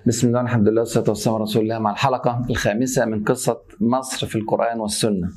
بسم الله الحمد لله والصلاة والسلام على رسول الله مع الحلقة الخامسة من قصة مصر في القرآن والسنة.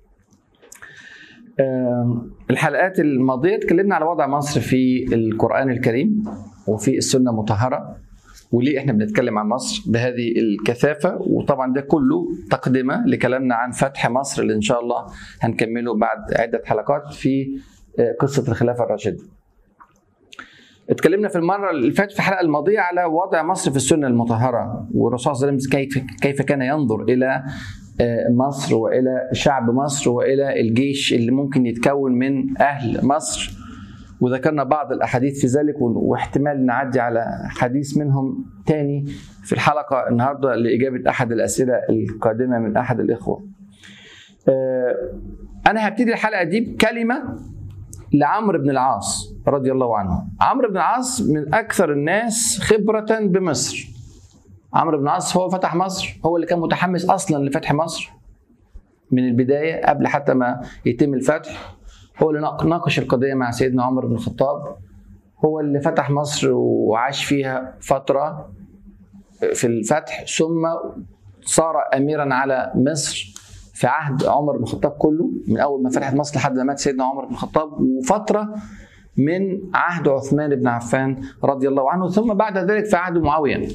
آم، الحلقات الماضية اتكلمنا على وضع مصر في القرآن الكريم وفي السنة المطهرة وليه احنا بنتكلم عن مصر بهذه الكثافة وطبعا ده كله تقدمة لكلامنا عن فتح مصر اللي ان شاء الله هنكمله بعد عدة حلقات في آه، قصة الخلافة الراشدة. اتكلمنا في المره اللي فاتت في الحلقه الماضيه على وضع مصر في السنه المطهره والرسول صلى الله عليه وسلم كيف كيف كان ينظر الى آه، مصر والى شعب مصر والى الجيش اللي ممكن يتكون من اهل مصر وذكرنا بعض الاحاديث في ذلك واحتمال نعدي على حديث منهم تاني في الحلقه النهارده لاجابه احد الاسئله القادمه من احد الاخوه. آه، انا هبتدي الحلقه دي بكلمه لعمرو بن العاص رضي الله عنه عمرو بن العاص من اكثر الناس خبره بمصر عمرو بن العاص هو فتح مصر هو اللي كان متحمس اصلا لفتح مصر من البدايه قبل حتى ما يتم الفتح هو اللي ناق- ناقش القضيه مع سيدنا عمر بن الخطاب هو اللي فتح مصر وعاش فيها فتره في الفتح ثم صار اميرا على مصر في عهد عمر بن الخطاب كله من اول ما فتحت مصر لحد ما مات سيدنا عمر بن الخطاب وفتره من عهد عثمان بن عفان رضي الله عنه ثم بعد ذلك في عهد معاويه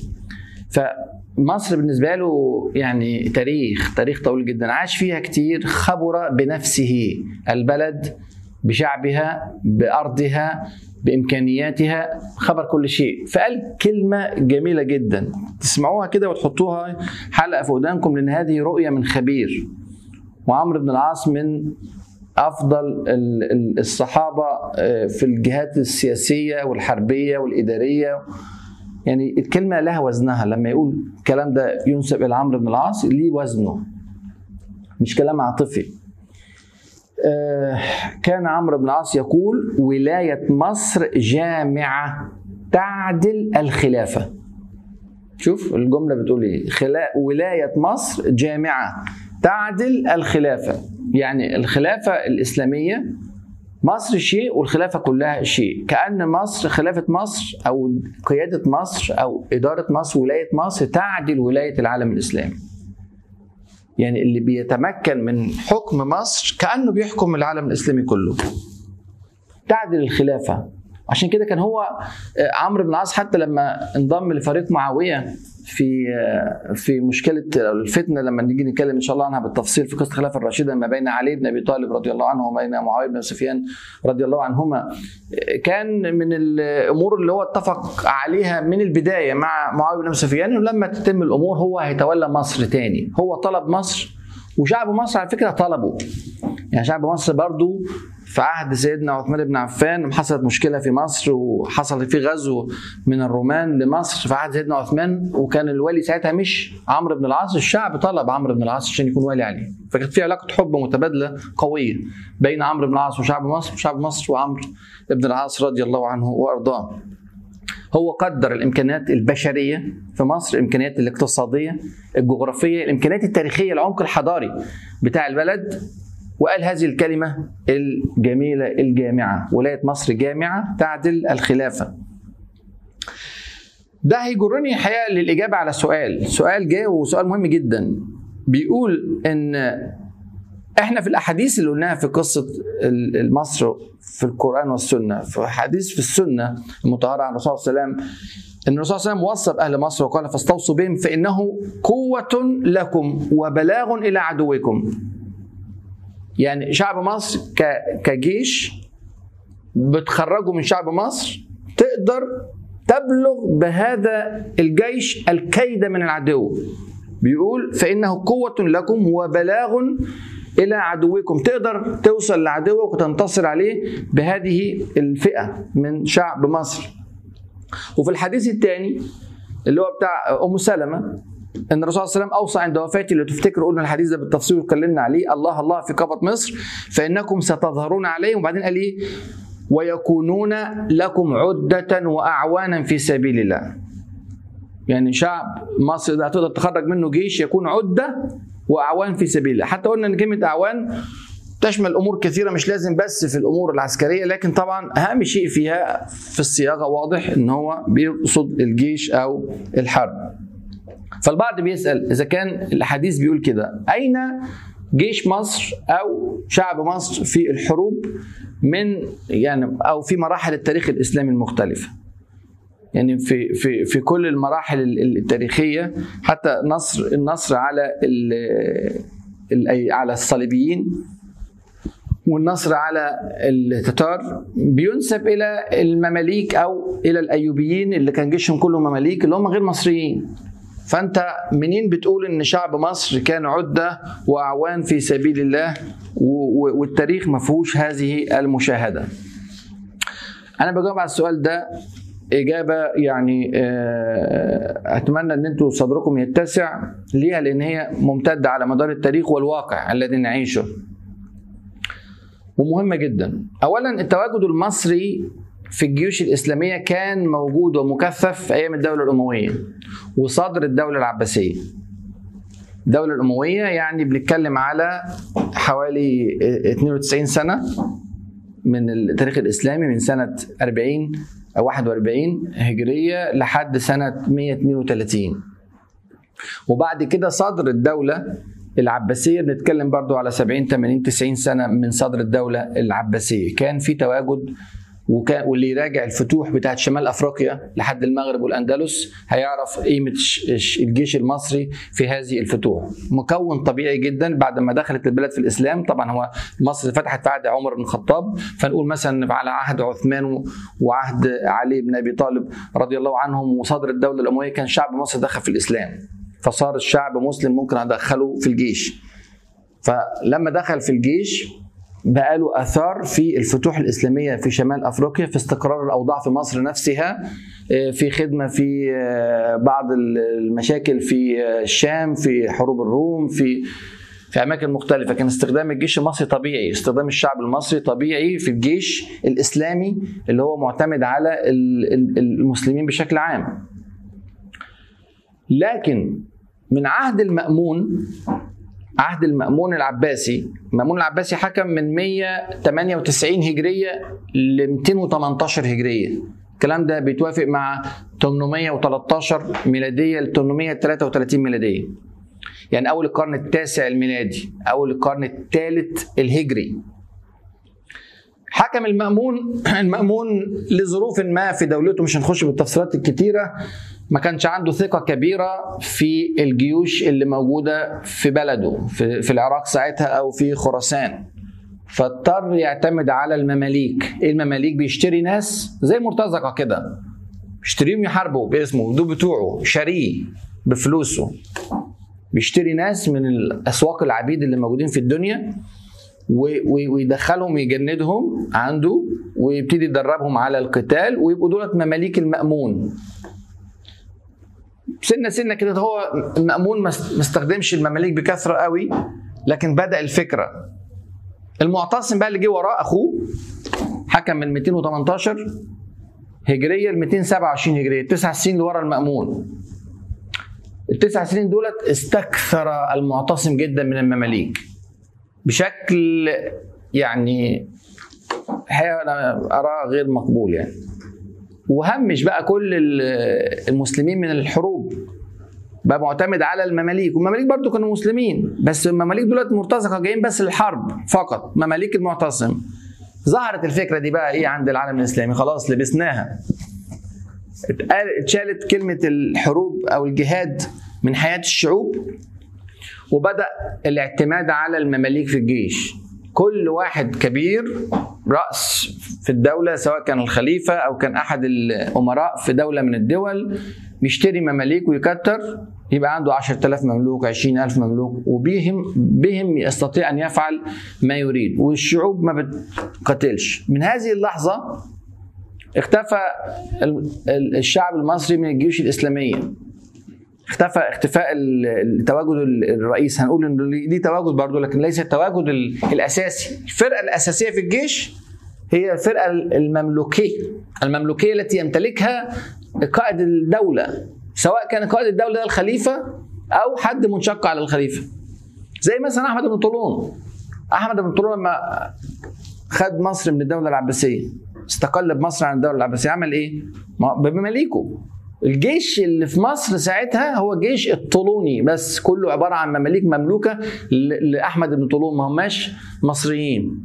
فمصر بالنسبه له يعني تاريخ تاريخ طويل جدا عاش فيها كتير خبر بنفسه البلد بشعبها بارضها بامكانياتها خبر كل شيء فقال كلمه جميله جدا تسمعوها كده وتحطوها حلقه في ودانكم لان هذه رؤيه من خبير وعمرو بن العاص من افضل ال- ال- الصحابه آه، في الجهات السياسيه والحربيه والاداريه يعني الكلمه لها وزنها لما يقول الكلام ده ينسب الى عمرو بن العاص ليه وزنه مش كلام عاطفي آه، كان عمرو بن العاص يقول ولايه مصر جامعه تعدل الخلافه شوف الجمله بتقول ايه خلا... ولايه مصر جامعه تعدل الخلافه يعني الخلافه الاسلاميه مصر شيء والخلافه كلها شيء كان مصر خلافه مصر او قياده مصر او اداره مصر ولايه مصر تعدل ولايه العالم الاسلامي يعني اللي بيتمكن من حكم مصر كانه بيحكم العالم الاسلامي كله تعدل الخلافه عشان كده كان هو آه، عمرو بن العاص حتى لما انضم لفريق معاويه في آه، في مشكله الفتنه لما نيجي نتكلم ان شاء الله عنها بالتفصيل في قصه الخلافه الراشده ما بين علي بن ابي طالب رضي الله عنه وما بين معاويه بن سفيان رضي الله عنهما آه، كان من الامور اللي هو اتفق عليها من البدايه مع معاويه بن سفيان انه لما تتم الامور هو هيتولى مصر تاني هو طلب مصر وشعب مصر على فكره طلبه يعني شعب مصر برضو في عهد سيدنا عثمان بن عفان حصلت مشكله في مصر وحصل في غزو من الرومان لمصر في عهد سيدنا عثمان وكان الولي ساعتها مش عمرو بن العاص الشعب طلب عمرو بن العاص عشان يكون والي عليه فكانت في علاقه حب متبادله قويه بين عمرو بن العاص وشعب مصر وشعب مصر وعمرو بن العاص رضي الله عنه وارضاه هو قدر الامكانيات البشريه في مصر الامكانيات الاقتصاديه الجغرافيه الامكانيات التاريخيه العمق الحضاري بتاع البلد وقال هذه الكلمه الجميله الجامعه ولايه مصر جامعه تعدل الخلافه ده هيجرني الحقيقه للاجابه على سؤال سؤال جاي وسؤال مهم جدا بيقول ان احنا في الاحاديث اللي قلناها في قصه ال- مصر في القران والسنه في حديث في السنه المطهره عن الرسول صلى الله عليه وسلم ان الرسول صلى الله عليه وسلم وصى باهل مصر وقال فاستوصوا بهم فانه قوه لكم وبلاغ الى عدوكم يعني شعب مصر ك- كجيش بتخرجوا من شعب مصر تقدر تبلغ بهذا الجيش الكيد من العدو بيقول فإنه قوة لكم وبلاغ إلى عدوكم تقدر توصل لعدوك وتنتصر عليه بهذه الفئة من شعب مصر وفي الحديث الثاني اللي هو بتاع أم سلمة ان الرسول صلى الله عليه وسلم اوصى عند وفاته لو تفتكروا قلنا الحديث ده بالتفصيل واتكلمنا عليه الله الله في قبط مصر فانكم ستظهرون عليهم وبعدين قال ايه ويكونون لكم عدة وأعوانا في سبيل الله يعني شعب مصر ده هتقدر تخرج منه جيش يكون عدة وأعوان في سبيل الله حتى قلنا إن كلمة أعوان تشمل امور كثيره مش لازم بس في الامور العسكريه لكن طبعا اهم شيء فيها في الصياغه واضح ان هو بيقصد الجيش او الحرب فالبعض بيسال اذا كان الحديث بيقول كده اين جيش مصر او شعب مصر في الحروب من يعني او في مراحل التاريخ الاسلامي المختلفه يعني في في في كل المراحل التاريخيه حتى نصر النصر على على الصليبيين والنصر على التتار بينسب الى المماليك او الى الايوبيين اللي كان جيشهم كله مماليك اللي هم غير مصريين فانت منين بتقول ان شعب مصر كان عده واعوان في سبيل الله والتاريخ ما فيهوش هذه المشاهده انا بجاوب على السؤال ده اجابه يعني اتمنى ان انتم صدركم يتسع ليها لان هي ممتده على مدار التاريخ والواقع الذي نعيشه ومهمه جدا اولا التواجد المصري في الجيوش الإسلامية كان موجود ومكثف في أيام الدولة الأموية وصدر الدولة العباسية الدولة الأموية يعني بنتكلم على حوالي 92 سنة من التاريخ الإسلامي من سنة 40 أو 41 هجرية لحد سنة 132 وبعد كده صدر الدولة العباسية بنتكلم برضو على 70 80 90 سنة من صدر الدولة العباسية كان في تواجد وكان واللي يراجع الفتوح بتاعت شمال افريقيا لحد المغرب والاندلس هيعرف قيمه الجيش المصري في هذه الفتوح مكون طبيعي جدا بعد ما دخلت البلاد في الاسلام طبعا هو مصر فتحت في عهد عمر بن الخطاب فنقول مثلا على عهد عثمان وعهد علي بن ابي طالب رضي الله عنهم وصدر الدوله الامويه كان شعب مصر دخل في الاسلام فصار الشعب مسلم ممكن ادخله في الجيش فلما دخل في الجيش بقى له اثار في الفتوح الاسلاميه في شمال افريقيا في استقرار الاوضاع في مصر نفسها في خدمه في بعض المشاكل في الشام في حروب الروم في في اماكن مختلفه كان استخدام الجيش المصري طبيعي استخدام الشعب المصري طبيعي في الجيش الاسلامي اللي هو معتمد على المسلمين بشكل عام لكن من عهد المأمون عهد المأمون العباسي المأمون العباسي حكم من 198 هجرية ل 218 هجرية الكلام ده بيتوافق مع 813 ميلادية ل 833 ميلادية يعني أول القرن التاسع الميلادي أول القرن الثالث الهجري حكم المأمون المأمون لظروف ما في دولته مش هنخش بالتفصيلات الكتيرة ما كانش عنده ثقة كبيرة في الجيوش اللي موجودة في بلده في, في العراق ساعتها أو في خراسان فاضطر يعتمد على المماليك ايه المماليك بيشتري ناس زي مرتزقة كده بيشتريهم يحاربوا باسمه دول بتوعه شاريه بفلوسه بيشتري ناس من الأسواق العبيد اللي موجودين في الدنيا ويدخلهم يجندهم عنده ويبتدي يدربهم على القتال ويبقوا دولت مماليك المأمون سنه سنه كده هو المأمون ما استخدمش المماليك بكثره قوي لكن بدأ الفكره المعتصم بقى اللي جه وراه اخوه حكم من 218 هجريه ل 227 هجريه تسع سنين اللي ورا المأمون التسع سنين دولت استكثر المعتصم جدا من المماليك بشكل يعني انا اراه غير مقبول يعني وهمش بقى كل المسلمين من الحروب بقى معتمد على المماليك والمماليك برضو كانوا مسلمين بس المماليك دولت مرتزقه جايين بس للحرب فقط مماليك المعتصم ظهرت الفكره دي بقى ايه عند العالم الاسلامي خلاص لبسناها اتشالت كلمه الحروب او الجهاد من حياه الشعوب وبدا الاعتماد على المماليك في الجيش كل واحد كبير راس في الدوله سواء كان الخليفه او كان احد الامراء في دوله من الدول بيشتري مماليك ويكتر يبقى عنده 10000 مملوك 20000 مملوك وبهم بهم يستطيع ان يفعل ما يريد والشعوب ما بتقاتلش من هذه اللحظه اختفى الشعب المصري من الجيوش الاسلاميه اختفى اختفاء التواجد الرئيس هنقول ان ليه تواجد برضه لكن ليس التواجد الاساسي الفرقه الاساسيه في الجيش هي الفرقه المملوكيه المملوكيه التي يمتلكها قائد الدوله سواء كان قائد الدوله ده الخليفه او حد منشق على الخليفه زي مثلا احمد بن طولون احمد بن طولون لما خد مصر من الدوله العباسيه استقل بمصر عن الدوله العباسيه عمل ايه؟ بمماليكه الجيش اللي في مصر ساعتها هو جيش الطولوني بس كله عباره عن مماليك مملوكه ل- لاحمد بن طولون ما هماش مصريين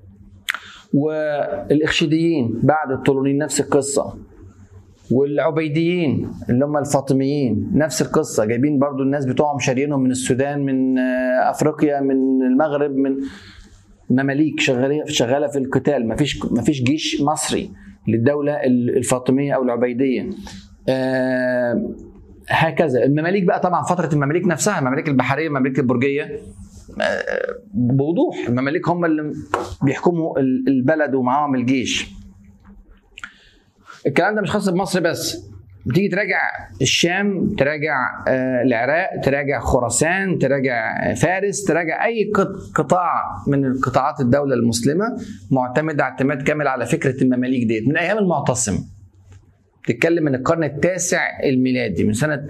والاخشيديين بعد الطولونيين نفس القصه والعبيديين اللي هم الفاطميين نفس القصه جايبين برضو الناس بتوعهم شاريينهم من السودان من آه، افريقيا من المغرب من مماليك شغاله شغاله في القتال مفيش مفيش جيش مصري للدوله الفاطميه او العبيديه آه، هكذا المماليك بقى طبعا فتره المماليك نفسها المماليك البحريه المماليك البرجيه آه، بوضوح المماليك هم اللي بيحكموا ال- البلد ومعاهم الجيش الكلام ده مش خاص بمصر بس بتيجي تراجع الشام تراجع آه، العراق تراجع خراسان تراجع فارس تراجع اي قط- قطاع من قطاعات الدوله المسلمه معتمده اعتماد كامل على فكره المماليك ديت من ايام المعتصم تتكلم من القرن التاسع الميلادي من سنه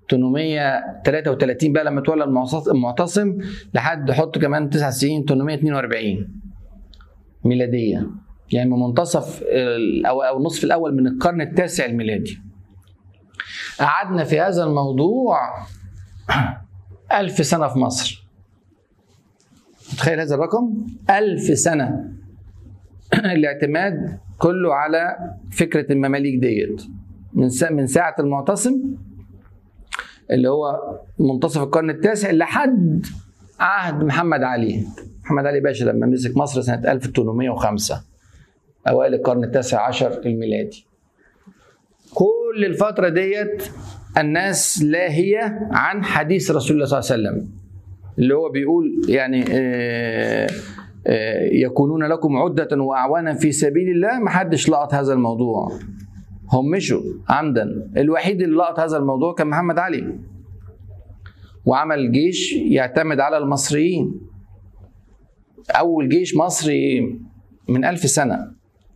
833 بقى لما تولى المعتص- المعتصم لحد حط كمان تسع سنين 842 ميلاديه يعني من منتصف ال- او او النصف الاول من القرن التاسع الميلادي قعدنا في هذا الموضوع ألف سنة في مصر تخيل هذا الرقم ألف سنة الاعتماد كله على فكرة المماليك ديت من سا- من ساعة المعتصم اللي هو منتصف القرن التاسع لحد عهد محمد علي محمد علي باشا لما مسك مصر سنة 1805 أوائل القرن التاسع عشر الميلادي كل الفترة ديت الناس لاهية عن حديث رسول الله صلى الله عليه وسلم اللي هو بيقول يعني آه، آه، يكونون لكم عدة وأعوانا في سبيل الله محدش لقط هذا الموضوع هم مشوا عمدا الوحيد اللي لقط هذا الموضوع كان محمد علي وعمل جيش يعتمد على المصريين أول جيش مصري من ألف سنة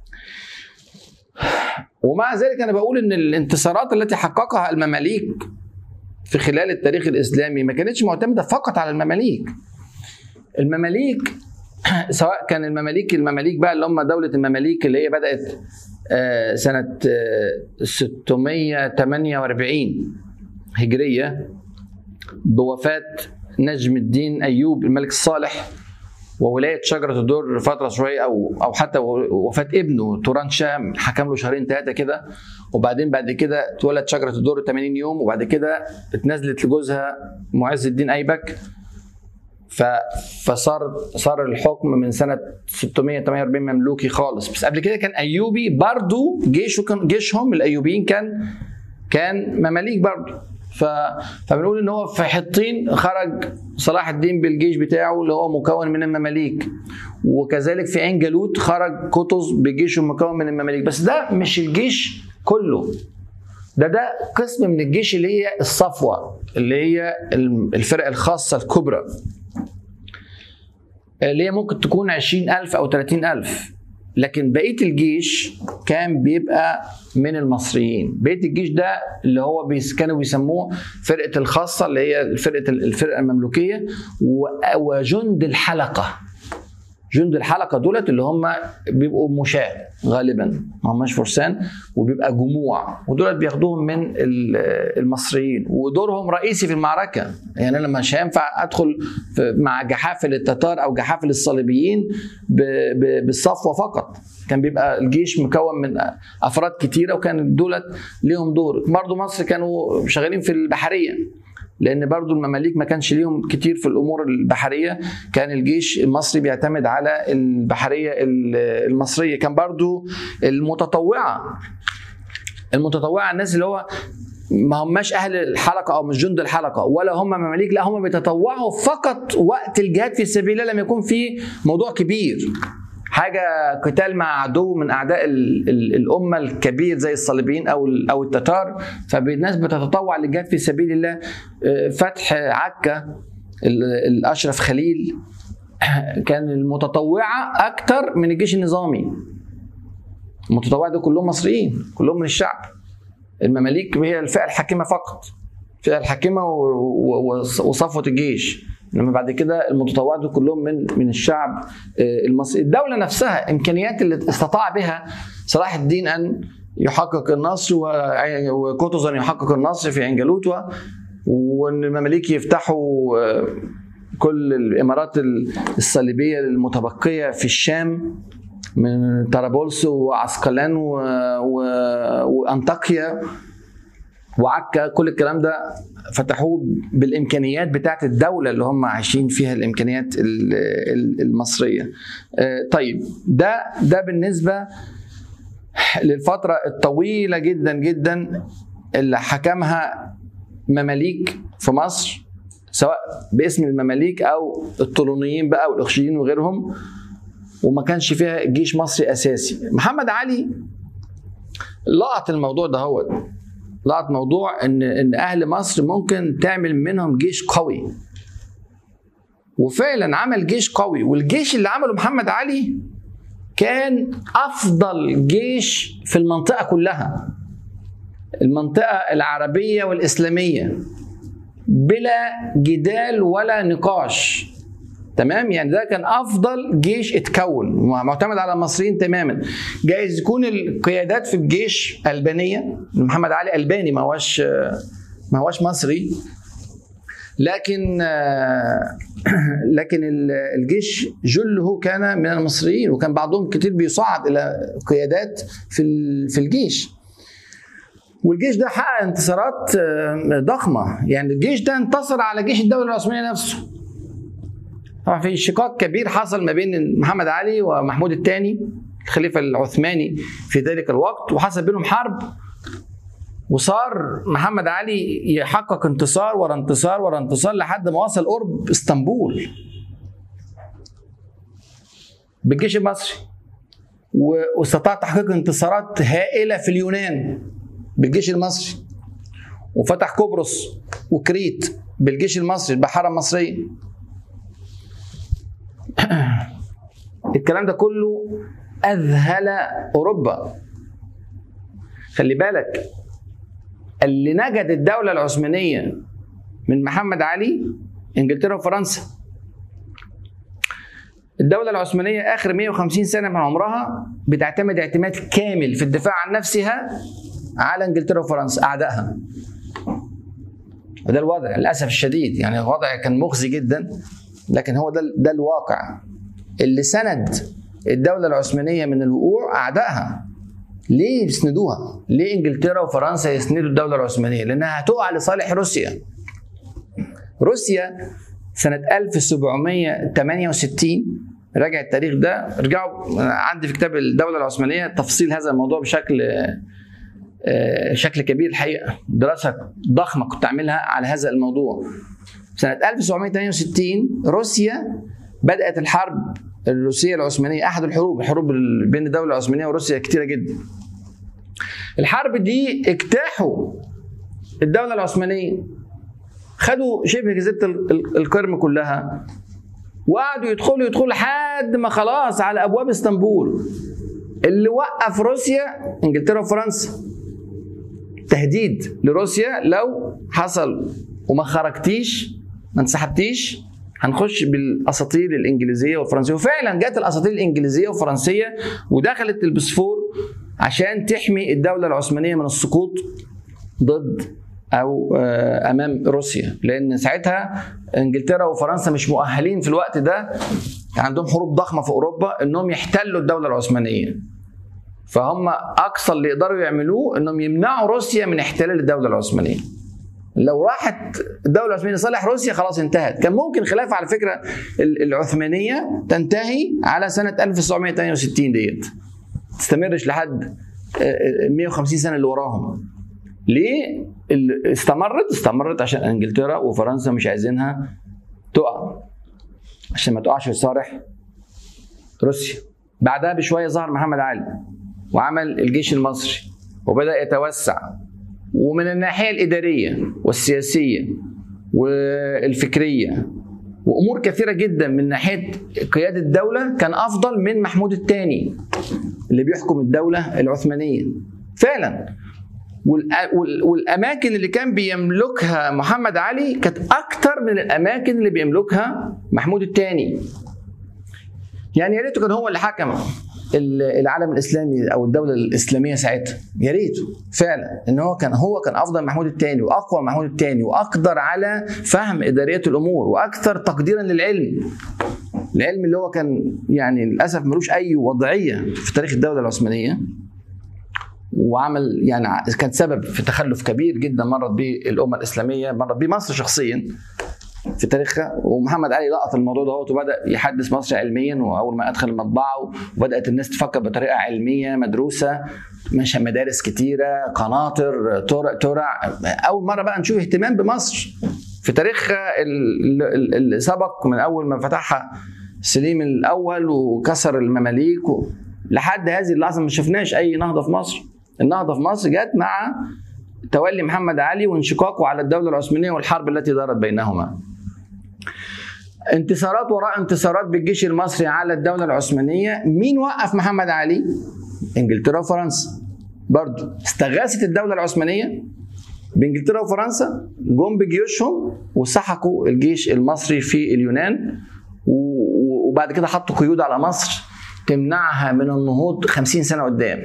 ومع ذلك أنا بقول إن الانتصارات التي حققها المماليك في خلال التاريخ الإسلامي ما كانتش معتمدة فقط على المماليك المماليك سواء كان المماليك المماليك بقى اللي هم دولة المماليك اللي هي بدأت آه، سنة آه، 648 هجرية بوفاة نجم الدين أيوب الملك الصالح وولاية شجرة الدر فترة شوية أو أو حتى وفاة ابنه توران شاه حكم له شهرين ثلاثة كده وبعدين بعد كده اتولد شجرة الدر 80 يوم وبعد كده اتنزلت لجوزها معز الدين أيبك ف... فصار صار الحكم من سنه 648 مملوكي خالص بس قبل كده كان ايوبي برضو جيشه كان جيشهم الايوبيين كان كان مماليك برضو ف... فبنقول ان هو في حطين خرج صلاح الدين بالجيش بتاعه اللي هو مكون من المماليك وكذلك في عين جالوت خرج قطز بجيشه مكون من المماليك بس ده مش الجيش كله ده ده قسم من الجيش اللي هي الصفوة اللي هي الفرق الخاصة الكبرى اللي هي ممكن تكون 20000 أو 30000 لكن بقية الجيش كان بيبقى من المصريين بقية الجيش ده اللي هو بيس كانوا بيسموه فرقة الخاصة اللي هي فرقة الفرقة المملوكية وجند الحلقة جند الحلقة دولت اللي هم بيبقوا مشاة غالبا ما هماش فرسان وبيبقى جموع ودولت بياخدوهم من المصريين ودورهم رئيسي في المعركة يعني أنا مش هينفع أدخل مع جحافل التتار أو جحافل الصليبيين بالصفوة فقط كان بيبقى الجيش مكون من أفراد كتيرة وكان دولت ليهم دور برضو مصر كانوا شغالين في البحرية لان برضو المماليك ما كانش ليهم كتير في الامور البحريه كان الجيش المصري بيعتمد على البحريه المصريه كان برضو المتطوعه المتطوعه الناس اللي هو ما هماش اهل الحلقه او مش جند الحلقه ولا هم مماليك لا هم بيتطوعوا فقط وقت الجهاد في سبيل الله لما يكون في موضوع كبير حاجه قتال مع عدو من اعداء ال ال الامه الكبير زي الصليبيين او او التتار فالناس بتتطوع للجهاد في سبيل الله فتح عكا الاشرف خليل كان المتطوعه اكتر من الجيش النظامي المتطوعه دول كلهم مصريين كلهم من الشعب المماليك هي الفئه الحاكمه فقط الفئه الحاكمه وصفوه الجيش انما بعد كده المتطوعات دول كلهم من من الشعب المصري الدوله نفسها امكانيات اللي استطاع بها صلاح الدين ان يحقق النصر وكوتوزن يحقق النصر في عين جالوتوا وان المماليك يفتحوا آه، كل الامارات الصليبيه المتبقيه في الشام من طرابلس وعسقلان و... و... وانطاكيا وعكا كل الكلام ده فتحوه بالامكانيات بتاعت الدوله اللي هم عايشين فيها الامكانيات المصريه. آه، طيب ده ده بالنسبه للفتره الطويله جدا جدا اللي حكمها مماليك في مصر سواء باسم المماليك او الطولونيين بقى والاخشيين وغيرهم وما كانش فيها جيش مصري اساسي محمد علي لقط الموضوع ده هو لقط موضوع ان ان اهل مصر ممكن تعمل منهم جيش قوي وفعلا عمل جيش قوي والجيش اللي عمله محمد علي كان افضل جيش في المنطقه كلها المنطقه العربيه والاسلاميه بلا جدال ولا نقاش تمام يعني ده كان افضل جيش اتكون معتمد على المصريين تماما جايز يكون القيادات في الجيش البانيه محمد علي الباني ما هوش ما هوش مصري لكن لكن الجيش جله كان من المصريين وكان بعضهم كتير بيصعد الى قيادات في في الجيش والجيش ده حقق انتصارات ضخمه يعني الجيش ده انتصر على جيش الدوله العثمانيه نفسه طبعا في شقاق كبير حصل ما بين محمد علي ومحمود الثاني الخليفه العثماني في ذلك الوقت وحصل بينهم حرب وصار محمد علي يحقق انتصار ورا انتصار ورا انتصار لحد ما وصل قرب اسطنبول بالجيش المصري واستطاع تحقيق انتصارات هائله في اليونان بالجيش المصري وفتح قبرص وكريت بالجيش المصري البحاره المصريه الكلام ده كله اذهل اوروبا خلي بالك اللي نجد الدوله العثمانيه من محمد علي انجلترا وفرنسا الدولة العثمانية آخر 150 سنة من عمرها بتعتمد اعتماد كامل في الدفاع عن نفسها على انجلترا وفرنسا أعدائها. وده الوضع للأسف الشديد يعني الوضع كان مخزي جدا لكن هو ده ده الواقع اللي سند الدولة العثمانية من الوقوع أعدائها ليه يسندوها؟ ليه انجلترا وفرنسا يسندوا الدولة العثمانية؟ لأنها هتقع لصالح روسيا. روسيا سنة 1768 راجع التاريخ ده ارجعوا عندي في كتاب الدولة العثمانية تفصيل هذا الموضوع بشكل شكل كبير الحقيقة دراسة ضخمة كنت أعملها على هذا الموضوع سنة 1768 روسيا بدأت الحرب الروسية العثمانية أحد الحروب الحروب بين الدولة العثمانية وروسيا كتيرة جدا الحرب دي اجتاحوا الدولة العثمانية خدوا شبه جزيرة القرم كلها وقعدوا يدخلوا يدخلوا لحد ما خلاص على أبواب اسطنبول اللي وقف روسيا انجلترا وفرنسا تهديد لروسيا لو حصل وما خرجتيش ما انسحبتيش هنخش بالاساطير الانجليزيه والفرنسيه وفعلا جت الاساطير الانجليزيه والفرنسيه ودخلت البسفور عشان تحمي الدوله العثمانيه من السقوط ضد او امام روسيا لان ساعتها انجلترا وفرنسا مش مؤهلين في الوقت ده عندهم حروب ضخمه في اوروبا انهم يحتلوا الدوله العثمانيه فهم اقصى اللي يقدروا يعملوه انهم يمنعوا روسيا من احتلال الدوله العثمانيه لو راحت الدوله العثمانيه لصالح روسيا خلاص انتهت كان ممكن خلافه على فكره العثمانيه تنتهي على سنه 1968 ديت تستمرش لحد 150 سنه اللي وراهم ليه استمرت استمرت عشان انجلترا وفرنسا مش عايزينها تقع عشان ما تقعش في صالح روسيا بعدها بشويه ظهر محمد علي وعمل الجيش المصري وبدا يتوسع ومن الناحيه الاداريه والسياسيه والفكريه وامور كثيره جدا من ناحيه قياده الدوله كان افضل من محمود الثاني اللي بيحكم الدوله العثمانيه فعلا والاماكن اللي كان بيملكها محمد علي كانت اكتر من الاماكن اللي بيملكها محمود الثاني يعني يا ريته كان هو اللي حكم العالم الاسلامي او الدوله الاسلاميه ساعتها يا ريته فعلا ان هو كان هو كان افضل محمود الثاني واقوى محمود الثاني واقدر على فهم اداريه الامور واكثر تقديرا للعلم العلم اللي هو كان يعني للاسف ملوش اي وضعيه في تاريخ الدوله العثمانيه وعمل يعني كان سبب في تخلف كبير جدا مرت به الامه الاسلاميه مرت به مصر شخصيا في تاريخها ومحمد علي لقط الموضوع ده وبدا يحدث مصر علميا واول ما ادخل المطبعه وبدات الناس تفكر بطريقه علميه مدروسه مش مدارس كتيره قناطر ترع ترع اول مره بقى نشوف اهتمام بمصر في تاريخها اللي سبق من اول ما فتحها سليم الاول وكسر المماليك و... لحد هذه اللحظه ما شفناش اي نهضه في مصر النهضه في مصر جت مع تولي محمد علي وانشقاقه على الدوله العثمانيه والحرب التي دارت بينهما انتصارات وراء انتصارات بالجيش المصري على الدولة العثمانية مين وقف محمد علي؟ انجلترا وفرنسا برضو استغاثت الدولة العثمانية بانجلترا وفرنسا جم بجيوشهم وسحقوا الجيش المصري في اليونان وبعد كده حطوا قيود على مصر تمنعها من النهوض 50 سنة قدام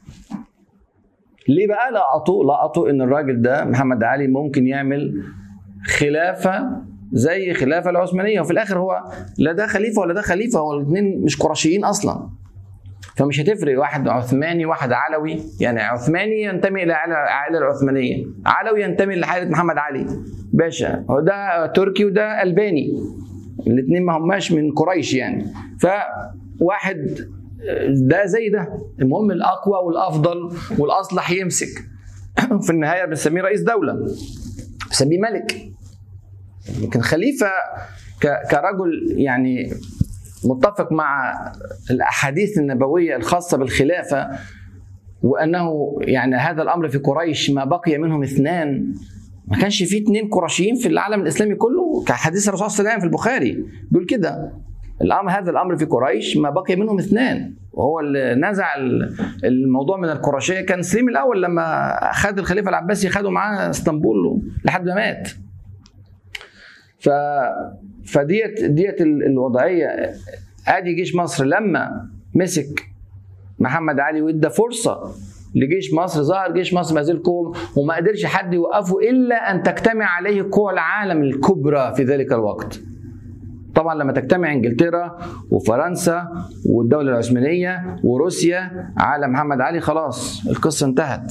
ليه بقى لقطوا لقطوا ان الراجل ده محمد علي ممكن يعمل خلافه زي خلافه العثمانيه وفي الاخر هو لا ده خليفه ولا ده خليفه هو الاثنين مش قرشيين اصلا فمش هتفرق واحد عثماني واحد علوي يعني عثماني ينتمي الى العائله العثمانيه علوي ينتمي لعائله محمد علي باشا هو ده تركي وده الباني الاثنين ما هماش من قريش يعني فواحد ده زي ده المهم الاقوى والافضل والاصلح يمسك في النهايه بنسميه رئيس دوله بنسميه ملك لكن خليفه كرجل يعني متفق مع الاحاديث النبويه الخاصه بالخلافه وانه يعني هذا الامر في قريش ما بقي منهم اثنان ما كانش في اثنين قرشيين في العالم الاسلامي كله كحديث الرسول صلى الله عليه وسلم في البخاري بيقول كده الامر هذا الامر في قريش ما بقي منهم اثنان وهو اللي نزع الموضوع من القرشيه كان سليم الاول لما خد الخليفه العباسي خده معاه اسطنبول لحد ما مات ف فديت ديت الوضعيه ادي جيش مصر لما مسك محمد علي وادى فرصه لجيش مصر ظهر جيش مصر بهذه القوة وما قدرش حد يوقفه الا ان تجتمع عليه قوى العالم الكبرى في ذلك الوقت. طبعا لما تجتمع انجلترا وفرنسا والدوله العثمانيه وروسيا على محمد علي خلاص القصه انتهت.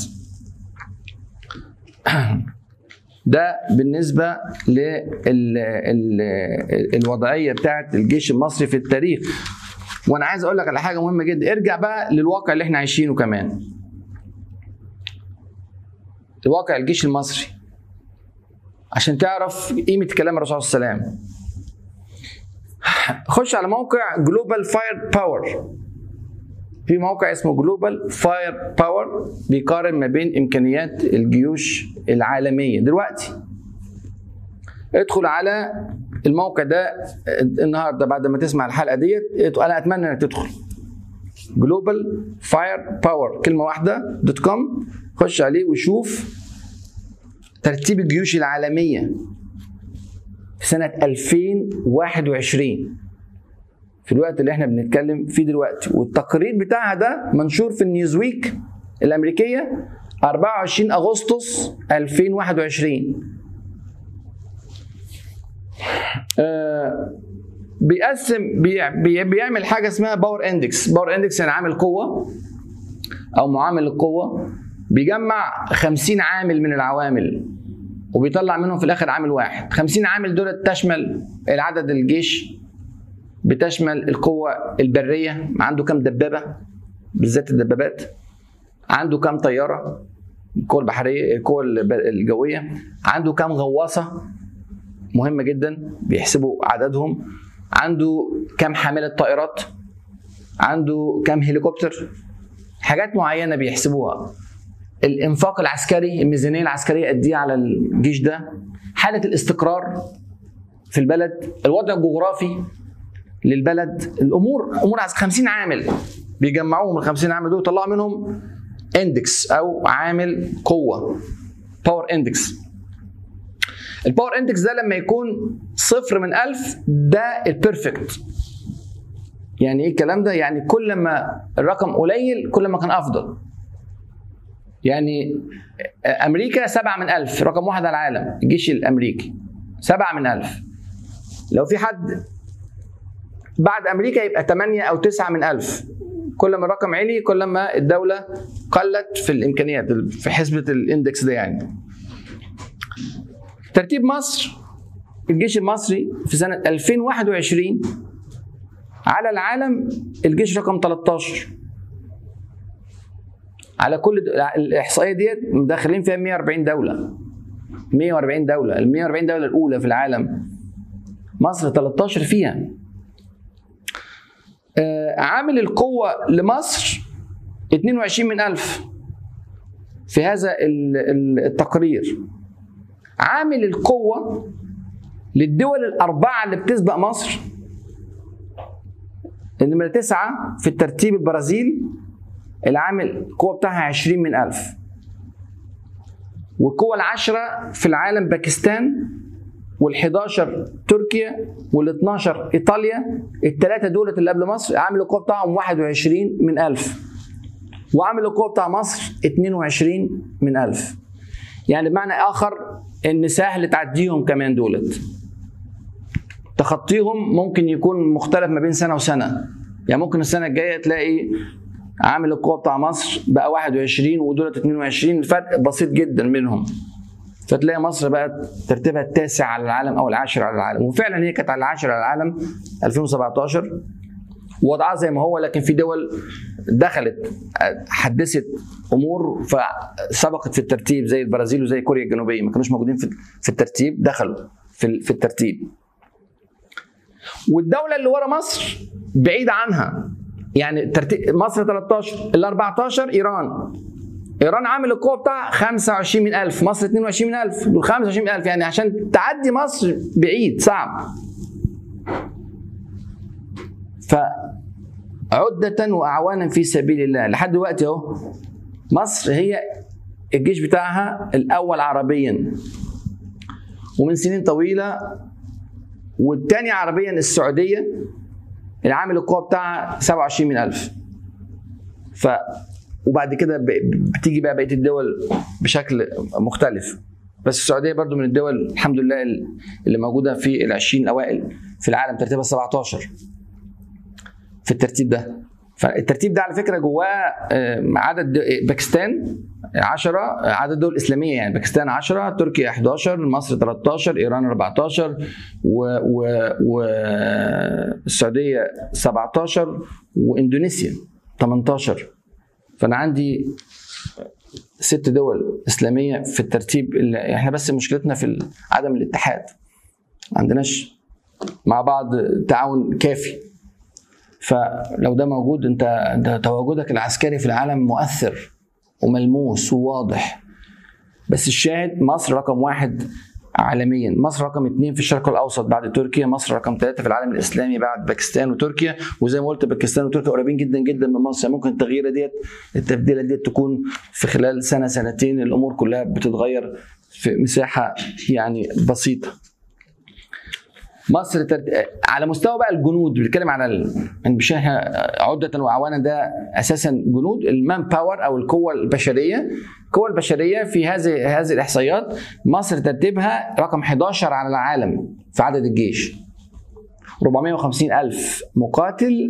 ده بالنسبه للوضعيه بتاعت الجيش المصري في التاريخ وانا عايز اقول لك على حاجه مهمه جدا ارجع بقى للواقع اللي احنا عايشينه كمان الواقع الجيش المصري عشان تعرف قيمه كلام الرسول صلى الله عليه وسلم خش على موقع جلوبال فاير باور في موقع اسمه جلوبال فاير باور بيقارن ما بين امكانيات الجيوش العالميه دلوقتي ادخل على الموقع ده النهارده بعد ما تسمع الحلقه ديت انا اتمنى انك تدخل جلوبال فاير باور كلمه واحده دوت كوم خش عليه وشوف ترتيب الجيوش العالميه في سنه 2021 في الوقت اللي احنا بنتكلم فيه دلوقتي والتقرير بتاعها ده منشور في النيوزويك الامريكيه 24 اغسطس 2021 آه بيقسم بي بيعمل حاجه اسمها باور اندكس باور اندكس يعني عامل قوه او معامل القوه بيجمع 50 عامل من العوامل وبيطلع منهم في الاخر عامل واحد 50 عامل دول تشمل العدد الجيش بتشمل القوة البرية عنده كم دبابة بالذات الدبابات عنده كم طيارة القوة البحرية القوة الجوية عنده كم غواصة مهمة جدا بيحسبوا عددهم عنده كم حاملة طائرات عنده كم هليكوبتر حاجات معينة بيحسبوها الانفاق العسكري الميزانية العسكرية قد ايه على الجيش ده حالة الاستقرار في البلد الوضع الجغرافي للبلد الامور امور 50 عامل بيجمعوهم ال 50 عامل دول ويطلعوا منهم اندكس او عامل قوه باور اندكس الباور اندكس ده لما يكون صفر من ألف ده البيرفكت يعني ايه الكلام ده يعني كل ما الرقم قليل كل ما كان افضل يعني امريكا سبعة من ألف رقم واحد على العالم الجيش الامريكي سبعة من ألف لو في حد بعد امريكا يبقى 8 او 9 من ألف كل ما الرقم علي كل ما الدولة قلت في الامكانيات في حسبة الاندكس ده يعني ترتيب مصر الجيش المصري في سنة 2021 على العالم الجيش رقم 13 على كل د... الاحصائيه ديت مدخلين فيها 140 دوله 140 دوله ال 140 دوله الاولى في العالم مصر 13 فيها آه عامل القوه لمصر 22 من ألف في هذا التقرير عامل القوة للدول الأربعة اللي بتسبق مصر النمرة تسعة في الترتيب البرازيل العامل القوة بتاعها 20 من ألف والقوة العشرة في العالم باكستان وال11 تركيا وال12 ايطاليا الثلاثه دولت اللي قبل مصر عامل القوه بتاعهم 21 من ألف وعامل القوه بتاع مصر 22 من ألف يعني بمعنى اخر ان سهل تعديهم كمان دولت تخطيهم ممكن يكون مختلف ما بين سنه وسنه يعني ممكن السنه الجايه تلاقي عامل القوه بتاع مصر بقى 21 ودولت 22 فرق بسيط جدا منهم فتلاقي مصر بقت ترتيبها التاسع على العالم او العاشر على العالم وفعلا هي كانت على العاشر على العالم 2017 وضعها زي ما هو لكن في دول دخلت حدثت امور فسبقت في الترتيب زي البرازيل وزي كوريا الجنوبيه ما كانوش موجودين في الترتيب دخلوا في في الترتيب والدوله اللي ورا مصر بعيد عنها يعني ترتيب مصر 13 ال 14 ايران ايران عامل القوه بتاعها 25 من ألف مصر 22 من ألف دول 25 من ألف يعني عشان تعدي مصر بعيد صعب فعدة وأعوانا في سبيل الله لحد دلوقتي أهو مصر هي الجيش بتاعها الأول عربيا ومن سنين طويلة والتاني عربيا السعودية العامل القوة بتاعها 27 من ألف ف وبعد كده بتيجي بقى بقيه الدول بشكل مختلف بس السعوديه برضو من الدول الحمد لله اللي موجوده في ال 20 الاوائل في العالم ترتيبها 17 في الترتيب ده فالترتيب ده على فكره جواه عدد باكستان 10 عدد دول اسلاميه يعني باكستان 10 تركيا 11 مصر 13 ايران 14 والسعوديه و... و... 17 واندونيسيا 18 فانا عندي ست دول اسلاميه في الترتيب اللي احنا بس مشكلتنا في عدم الاتحاد ما عندناش مع بعض تعاون كافي فلو ده موجود انت انت تواجدك العسكري في العالم مؤثر وملموس وواضح بس الشاهد مصر رقم واحد عالميا مصر رقم اثنين في الشرق الاوسط بعد تركيا مصر رقم ثلاثه في العالم الاسلامي بعد باكستان وتركيا وزي ما قلت باكستان وتركيا قريبين جدا جدا من مصر ممكن التغييره ديت التبديله ديت تكون في خلال سنه سنتين الامور كلها بتتغير في مساحه يعني بسيطه مصر ترت... على مستوى بقى الجنود بنتكلم على ال... مش عده واعوانا ده اساسا جنود المان باور او القوه البشريه القوه البشريه في هذه هذه الاحصائيات مصر ترتيبها رقم 11 على العالم في عدد الجيش 450 ألف مقاتل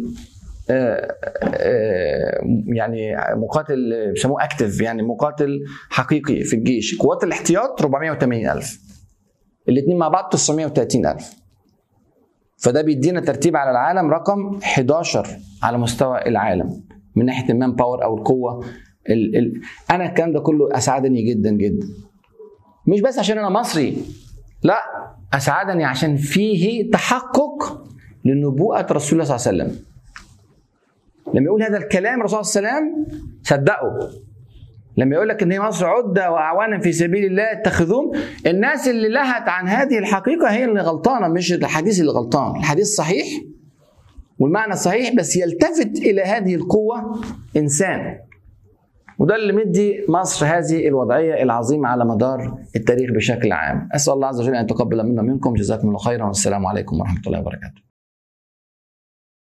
يعني مقاتل بيسموه اكتف يعني مقاتل حقيقي في الجيش قوات الاحتياط 480 ألف الاثنين مع بعض 930 ألف فده بيدينا ترتيب على العالم رقم 11 على مستوى العالم من ناحيه المان باور او القوه ال ال انا الكلام ده كله اسعدني جدا جدا مش بس عشان انا مصري لا اسعدني عشان فيه تحقق لنبوءه رسول الله صلى الله عليه وسلم لما يقول هذا الكلام الرسول صلى الله عليه وسلم صدقه لما يقول لك ان هي مصر عده واعوانا في سبيل الله اتخذوهم الناس اللي لهت عن هذه الحقيقه هي اللي غلطانه مش الحديث اللي غلطان الحديث صحيح والمعنى صحيح بس يلتفت الى هذه القوه انسان وده اللي مدي مصر هذه الوضعيه العظيمه على مدار التاريخ بشكل عام اسال الله عز وجل ان يتقبل منا منكم جزاكم الله خيرا والسلام عليكم ورحمه الله وبركاته